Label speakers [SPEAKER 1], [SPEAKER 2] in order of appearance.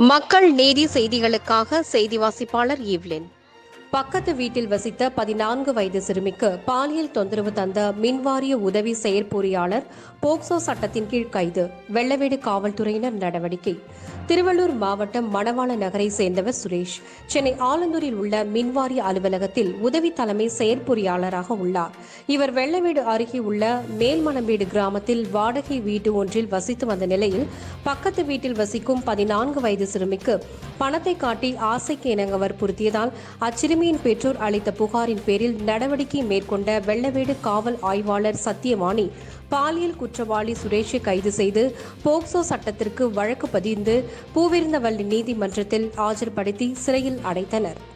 [SPEAKER 1] மக்கள் நீதி செய்திகளுக்காக செய்தி வாசிப்பாளர் ஈவ்லின் பக்கத்து வீட்டில் வசித்த பதினான்கு வயது சிறுமிக்கு பாலியல் தொந்தரவு தந்த மின்வாரிய உதவி செயற்பொறியாளர் போக்சோ சட்டத்தின் கீழ் கைது வெள்ளவேடு காவல்துறையினர் நடவடிக்கை திருவள்ளூர் மாவட்டம் மணவாள நகரை சேர்ந்தவர் சுரேஷ் சென்னை ஆலந்தூரில் உள்ள மின்வாரிய அலுவலகத்தில் உதவி தலைமை செயற்பொறியாளராக உள்ளார் இவர் வெள்ளவேடு அருகே உள்ள மேல்மணம்பேடு கிராமத்தில் வாடகை வீட்டு ஒன்றில் வசித்து வந்த நிலையில் பக்கத்து வீட்டில் வசிக்கும் பதினான்கு வயது சிறுமிக்கு பணத்தை காட்டி ஆசைக்கு இணங்க வற்புறுத்தியதால் அச்சிறுமியின் பெற்றோர் அளித்த புகாரின் பேரில் நடவடிக்கை மேற்கொண்ட வெள்ளவேடு காவல் ஆய்வாளர் சத்தியவாணி பாலியல் குற்றவாளி சுரேஷை கைது செய்து போக்சோ சட்டத்திற்கு வழக்கு பதிந்து பூவிருந்தவள்ளி நீதிமன்றத்தில் ஆஜர்படுத்தி சிறையில் அடைத்தனர்